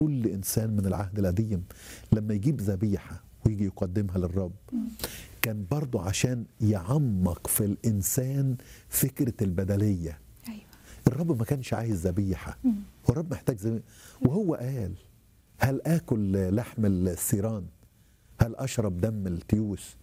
كل انسان من العهد القديم لما يجيب ذبيحه ويجي يقدمها للرب كان برضه عشان يعمق في الانسان فكره البدليه ايوه الرب ما كانش عايز ذبيحه والرب محتاج ذبيحه وهو قال هل اكل لحم الثيران هل اشرب دم التيوس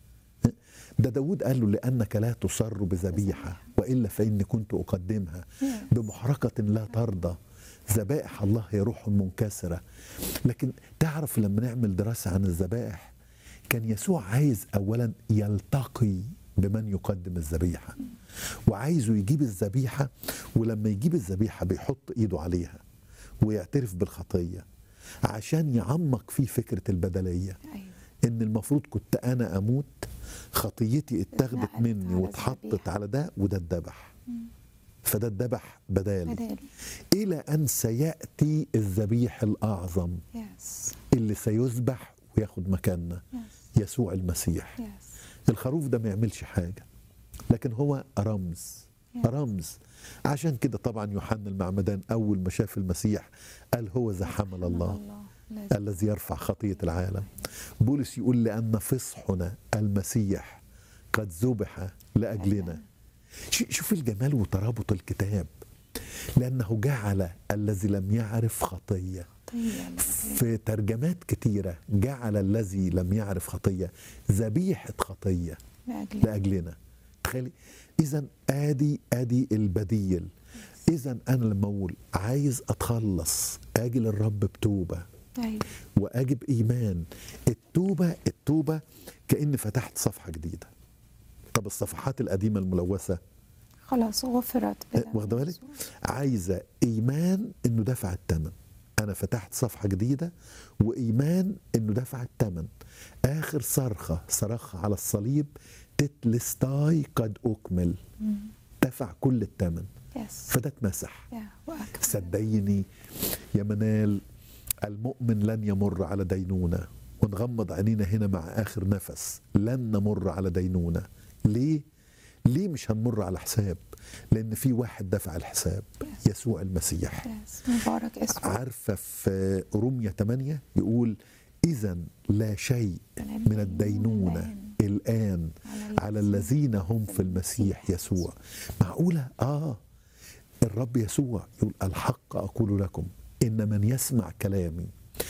ده داود قال له لانك لا تصر بذبيحه والا فاني كنت اقدمها بمحرقه لا ترضى ذبائح الله هي روح منكسره لكن تعرف لما نعمل دراسه عن الذبائح كان يسوع عايز اولا يلتقي بمن يقدم الذبيحه وعايزه يجيب الذبيحه ولما يجيب الذبيحه بيحط ايده عليها ويعترف بالخطيه عشان يعمق فيه فكره البدليه ايوه ان المفروض كنت انا اموت خطيتي اتاخدت اتنقلت مني على واتحطت الذبيحة. على ده وده اتذبح فده اتذبح بدالي بدالي الى ان سياتي الذبيح الاعظم يس اللي سيذبح وياخد مكاننا يس يسوع المسيح يس الخروف ده ما يعملش حاجه لكن هو رمز Yes. رمز عشان كده طبعا يوحنا المعمدان اول ما شاف المسيح قال هو ذا حمل الله لازم. الذي يرفع خطية العالم بولس يقول لأن فصحنا المسيح قد ذبح لأجلنا ش- شوف الجمال وترابط الكتاب لأنه جعل الذي لم يعرف خطية طيب في ترجمات كتيرة جعل الذي لم يعرف خطية ذبيحة خطية لأجل لأجلنا تخيلي إذا آدي آدي البديل إذا أنا لما أقول عايز أتخلص أجي للرب بتوبة ايوه واجب ايمان التوبه التوبه كاني فتحت صفحه جديده طب الصفحات القديمه الملوثه خلاص غفرت أه، بدم واخده بالك يسوع. عايزه ايمان انه دفع الثمن انا فتحت صفحه جديده وايمان انه دفع الثمن اخر صرخه صرخها على الصليب تتلستاي قد اكمل مم. دفع كل الثمن يس فده اتمسح يا واكبر صدقيني يا منال المؤمن لن يمر على دينونة ونغمض عينينا هنا مع آخر نفس لن نمر على دينونة ليه؟ ليه مش هنمر على حساب؟ لأن في واحد دفع الحساب يسوع المسيح يس مبارك اسمه عارفة في رومية 8 يقول إذا لا شيء من الدينونة الآن على الذين هم في المسيح يسوع معقولة؟ آه الرب يسوع يقول الحق أقول لكم إن من يسمع كلامي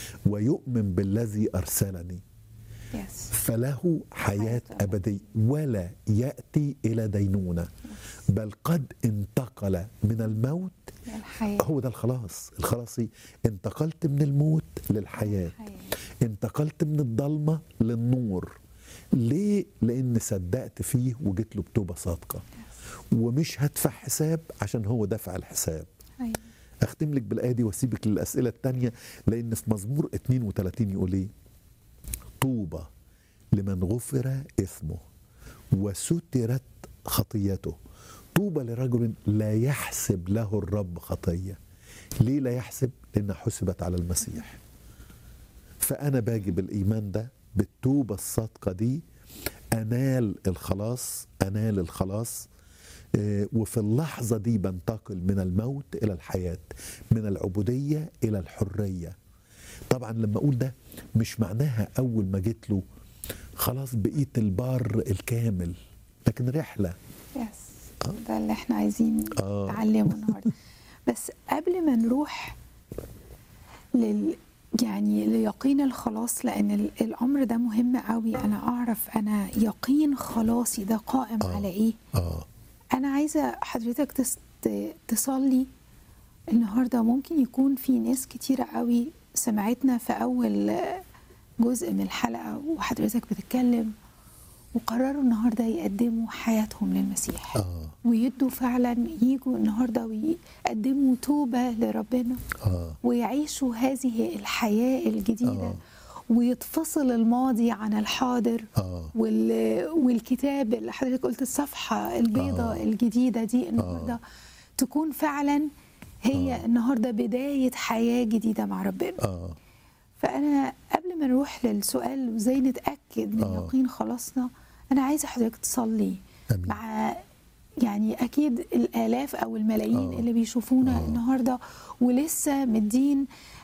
ويؤمن بالذي أرسلني يس فله حياة أبدية ولا يأتي إلى دينونة بل قد انتقل من الموت الحياة هو ده الخلاص الخلاصي انتقلت من الموت للحياة الحياة. انتقلت من الضلمة للنور ليه؟ لأن صدقت فيه وجيت له بتوبة صادقة ومش هدفع حساب عشان هو دفع الحساب ايوه اختم لك بالايه دي واسيبك للاسئله الثانيه لان في مزمور 32 يقول ايه؟ طوبى لمن غفر اثمه وسترت خطيته طوبى لرجل لا يحسب له الرب خطيه ليه لا يحسب؟ لانها حسبت على المسيح فانا باجي بالايمان ده بالتوبه الصادقه دي انال الخلاص انال الخلاص آه، وفي اللحظه دي بنتقل من الموت الى الحياه من العبوديه الى الحريه طبعا لما اقول ده مش معناها اول ما جيت له خلاص بقيت البار الكامل لكن رحله يس ده اللي احنا عايزين آه. نتعلمه النهارده بس قبل ما نروح لل يعني ليقين الخلاص لان ال- الامر ده مهم قوي انا اعرف انا يقين خلاصي ده قائم آه. على ايه اه انا عايزه حضرتك تس... ت- تصلي النهارده ممكن يكون في ناس كتيره قوي سمعتنا في اول جزء من الحلقه وحضرتك بتتكلم وقرروا النهارده يقدموا حياتهم للمسيح اه ويدوا فعلا يجوا النهارده ويقدموا توبه لربنا اه ويعيشوا هذه الحياه الجديده آه. ويتفصل الماضي عن الحاضر اه وال... والكتاب اللي حضرتك قلت الصفحة البيضاء آه. آه. الجديدة دي النهاردة آه. تكون فعلا هي آه. النهاردة بداية حياة جديدة مع ربنا اه فأنا قبل ما نروح للسؤال وازاي نتأكد من آه. يقين خلاصنا أنا عايزة حضرتك تصلي امين مع يعني أكيد الآلاف أو الملايين آه. اللي بيشوفونا آه. النهاردة ولسه مدين